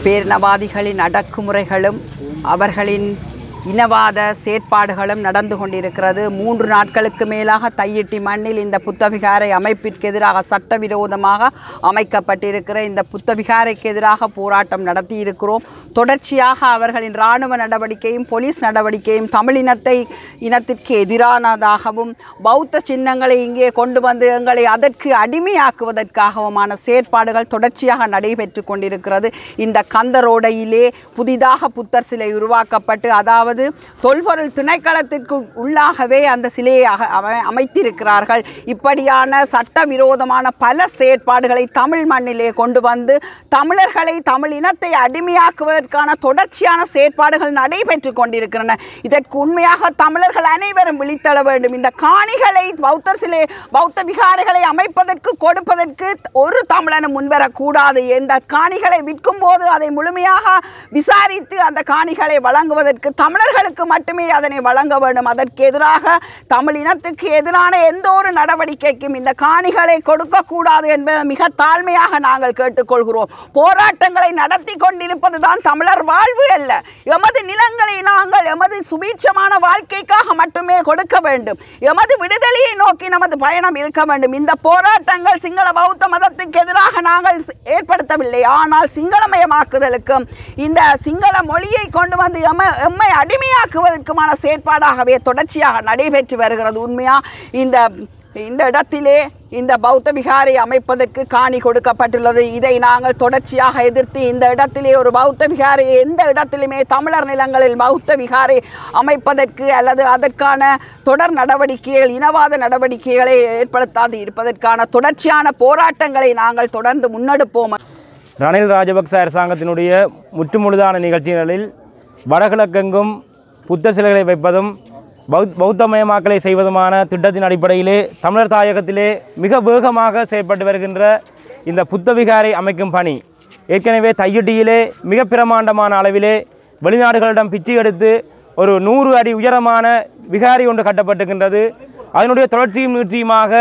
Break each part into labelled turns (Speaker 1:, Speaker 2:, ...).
Speaker 1: பேரினவாதிகளின் அடக்குமுறைகளும் அவர்களின் இனவாத செயற்பாடுகளும் நடந்து கொண்டிருக்கிறது மூன்று நாட்களுக்கு மேலாக தையிட்டி மண்ணில் இந்த புத்தவிகாரை அமைப்பிற்கு எதிராக சட்டவிரோதமாக அமைக்கப்பட்டிருக்கிற இந்த புத்தவிகாரைக்கு எதிராக போராட்டம் நடத்தி இருக்கிறோம் தொடர்ச்சியாக அவர்களின் இராணுவ நடவடிக்கையும் போலீஸ் நடவடிக்கையும் தமிழினத்தை இனத்திற்கு எதிரானதாகவும் பௌத்த சின்னங்களை இங்கே கொண்டு வந்து எங்களை அதற்கு அடிமையாக்குவதற்காகவுமான செயற்பாடுகள் தொடர்ச்சியாக நடைபெற்று கொண்டிருக்கிறது இந்த கந்தரோடையிலே புதிதாக புத்தர் சிலை உருவாக்கப்பட்டு அதாவது தொல்பொருள் திணைக்களத்திற்கு உள்ளாகவே அந்த சிலையை அக- அமை- அமைத்திருக்கிறார்கள் இப்படியான சட்டவிரோதமான பல செயற்பாடுகளை தமிழ் மண்ணிலே கொண்டு வந்து தமிழர்களை தமிழ் இனத்தை அடிமையாக்குவதற்கான தொடர்ச்சியான செயற்பாடுகள் நடைபெற்று கொண்டிருக்கின்றன இதற்கு உண்மையாக தமிழர்கள் அனைவரும் விழித்தெழ வேண்டும் இந்த காணிகளை பௌத்தர் சிலை பௌத்த விகாரைகளை அமைப்பதற்கு கொடுப்பதற்கு ஒரு தமிழனும் முன்வரக்கூடாது இந்த காணிகளை விற்கும் போது அதை முழுமையாக விசாரித்து அந்த காணிகளை வழங்குவதற்கு தமிழர்களுக்கு மட்டுமே அதனை வழங்க வேண்டும் அதற்கு எதிராக தமிழ் இனத்துக்கு எதிரான எந்த ஒரு நடவடிக்கைக்கும் இந்த காணிகளை கொடுக்கக்கூடாது என்பதை மிக தாழ்மையாக நாங்கள் கேட்டுக்கொள்கிறோம் போராட்டங்களை நடத்தி கொண்டிருப்பதுதான் தமிழர் வாழ்வு அல்ல எமது நிலங்களை நாங்கள் எமது சுபீட்சமான வாழ்க்கைக்காக மட்டுமே கொடுக்க வேண்டும் எமது விடுதலையை நோக்கி நமது பயணம் இருக்க வேண்டும் இந்த போராட்டங்கள் சிங்கள பௌத்த மதத்துக்கு எதிராக நாங்கள் ஏற்படுத்தவில்லை ஆனால் சிங்களமயமாக்குதலுக்கும் இந்த சிங்கள மொழியை கொண்டு வந்து எம்ம எம்மை அடிமையாக்குவதற்குமான செயற்பாடாகவே தொடர்ச்சியாக நடைபெற்று வருகிறது உண்மையா இந்த இந்த இடத்திலே இந்த பௌத்த விகாரை அமைப்பதற்கு காணி கொடுக்கப்பட்டுள்ளது இதை நாங்கள் தொடர்ச்சியாக எதிர்த்து இந்த இடத்திலே ஒரு பௌத்த விகாரை எந்த இடத்திலுமே தமிழர் நிலங்களில் பௌத்த விகாரை அமைப்பதற்கு அல்லது அதற்கான தொடர் நடவடிக்கைகள் இனவாத நடவடிக்கைகளை ஏற்படுத்தாது இருப்பதற்கான தொடர்ச்சியான போராட்டங்களை நாங்கள் தொடர்ந்து முன்னெடுப்போம்
Speaker 2: ரணில் ராஜபக்ச அரசாங்கத்தினுடைய முற்றுமுழுதான நிகழ்ச்சிகளில் வடகிழக்கெங்கும் புத்த சிலைகளை வைப்பதும் பௌத் பௌத்தமயமாக்கலை செய்வதுமான திட்டத்தின் அடிப்படையிலே தமிழர் தாயகத்திலே மிக வேகமாக செயல்பட்டு வருகின்ற இந்த புத்த விகாரை அமைக்கும் பணி ஏற்கனவே தையிட்டியிலே மிக பிரமாண்டமான அளவிலே வெளிநாடுகளிடம் பிச்சை எடுத்து ஒரு நூறு அடி உயரமான விகாரி ஒன்று கட்டப்பட்டிருக்கின்றது அதனுடைய தொடர்ச்சியும் நீட்சியுமாக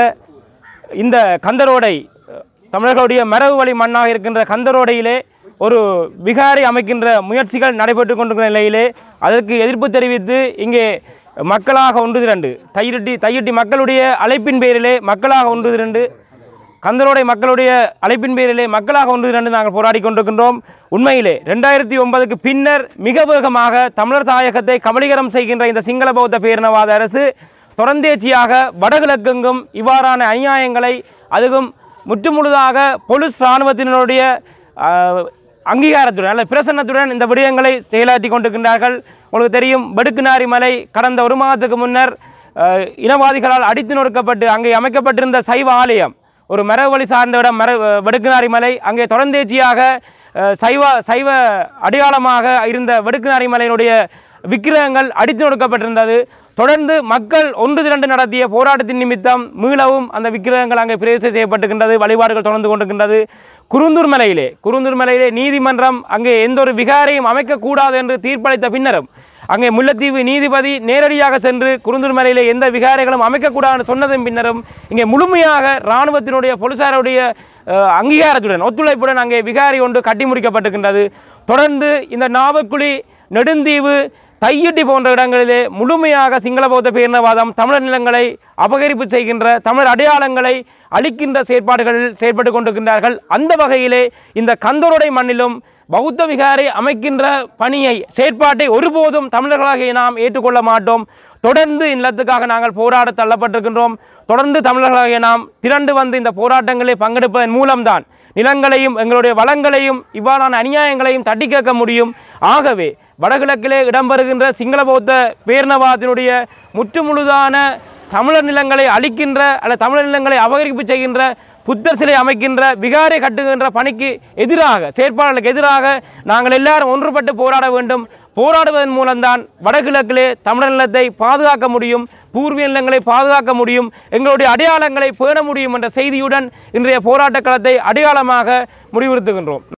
Speaker 2: இந்த கந்தரோடை தமிழர்களுடைய மரபு வழி மண்ணாக இருக்கின்ற கந்தரோடையிலே ஒரு விகாரை அமைக்கின்ற முயற்சிகள் நடைபெற்று கொண்டிருக்கிற நிலையிலே அதற்கு எதிர்ப்பு தெரிவித்து இங்கே மக்களாக ஒன்று திரண்டு தையிட்டி தையிட்டி மக்களுடைய அழைப்பின் பேரிலே மக்களாக ஒன்று திரண்டு கந்தரோடை மக்களுடைய அழைப்பின் பேரிலே மக்களாக ஒன்று திரண்டு நாங்கள் போராடி கொண்டிருக்கின்றோம் உண்மையிலே ரெண்டாயிரத்தி ஒன்பதுக்கு பின்னர் மிக வேகமாக தமிழர் தாயகத்தை கபலீகரம் செய்கின்ற இந்த சிங்கள பௌத்த பேரினவாத அரசு தொடர்ந்தேச்சியாக வடகிழக்கெங்கும் இவ்வாறான அநியாயங்களை அதுவும் முற்றுமுழுதாக பொலிஸ் இராணுவத்தினருடைய ஆஹ், அங்கீகாரத்துடன் அல்ல பிரசன்னத்துடன் இந்த விடயங்களை செயலாற்றி கொண்டிருக்கின்றார்கள் உங்களுக்கு தெரியும் பெடுக்குநாரி மலை கடந்த ஒரு மாதத்துக்கு முன்னர் ஆஹ், இனவாதிகளால் அடித்து நொறுக்கப்பட்டு அங்கே அமைக்கப்பட்டிருந்த சைவ ஆலயம் ஒரு மரவழி சார்ந்த இடம் மர வெடுக்குநாரி மலை அங்கே தொடர்ந்தேச்சியாக அஹ், சைவ சைவ அடையாளமாக இருந்த வெடுக்குநாரி மலையினுடைய விக்கிரகங்கள் அடித்து நொடுக்கப்பட்டிருந்தது தொடர்ந்து மக்கள் ஒன்று திரண்டு நடத்திய போராட்டத்தின் நிமித்தம் மீளவும் அந்த விக்கிரகங்கள் அங்கே பிரதிஷ்டை செய்யப்பட்டிருக்கின்றது வழிபாடுகள் தொடர்ந்து கொண்டிருக்கின்றது குருந்தூர் மலையிலே குருந்தூர் மலையிலே நீதிமன்றம் அங்கே எந்த ஒரு விகாரையும் அமைக்கக்கூடாது என்று தீர்ப்பளித்த பின்னரும் அங்கே முல்லைத்தீவு நீதிபதி நேரடியாக சென்று குருந்தூர் மலையிலே எந்த விகாரைகளும் அமைக்கக்கூடாதுன்னு சொன்னதன் பின்னரும் இங்கே முழுமையாக இராணுவத்தினுடைய போலீசாருடைய அஹ், அங்கீகாரத்துடன் ஒத்துழைப்புடன் அங்கே விகாரை ஒன்று கட்டி முடிக்கப்பட்டிருக்கின்றது தொடர்ந்து இந்த நாவக்குழி நெடுந்தீவு தையிட்டி போன்ற இடங்களிலே முழுமையாக சிங்கள பௌத்த பேரினவாதம் தமிழர் நிலங்களை அபகரிப்பு செய்கின்ற தமிழர் அடையாளங்களை அழிக்கின்ற செயற்பாடுகளில் செயற்பட்டு கொண்டிருக்கின்றார்கள் அந்த வகையிலே இந்த கந்தரோடை மண்ணிலும் பௌத்த விகாரை அமைக்கின்ற பணியை செயற்பாட்டை ஒருபோதும் தமிழர்களாகிய நாம் ஏற்றுக்கொள்ள மாட்டோம் தொடர்ந்து இல்லத்துக்காக நாங்கள் போராட தள்ளப்பட்டிருக்கின்றோம் தொடர்ந்து தமிழர்களாகிய நாம் திரண்டு வந்து இந்த போராட்டங்களில் பங்கெடுப்பதன் மூலம்தான் நிலங்களையும் எங்களுடைய வளங்களையும் இவ்வாறான அநியாயங்களையும் தட்டி கேட்க முடியும் ஆகவே வடகிழக்கிலே இடம்பெறுகின்ற சிங்கள பௌத்த பேரினவாதத்தினுடைய முற்றுமுழுதான தமிழர் நிலங்களை அழிக்கின்ற அல்ல தமிழர் நிலங்களை அபகரிப்பு செய்கின்ற புத்தர் சிலை அமைக்கின்ற விகாரை கட்டுகின்ற பணிக்கு எதிராக செயற்பாடுகளுக்கு எதிராக நாங்கள் எல்லாரும் ஒன்றுபட்டு போராட வேண்டும் போராடுவதன் மூலம்தான் வடகிழக்கிலே தமிழர் நிலத்தை பாதுகாக்க முடியும் பூர்வீக நிலங்களை பாதுகாக்க முடியும் எங்களுடைய அடையாளங்களை பேண முடியும் என்ற செய்தியுடன் இன்றைய போராட்ட களத்தை அடையாளமாக முடிவுறுத்துகின்றோம்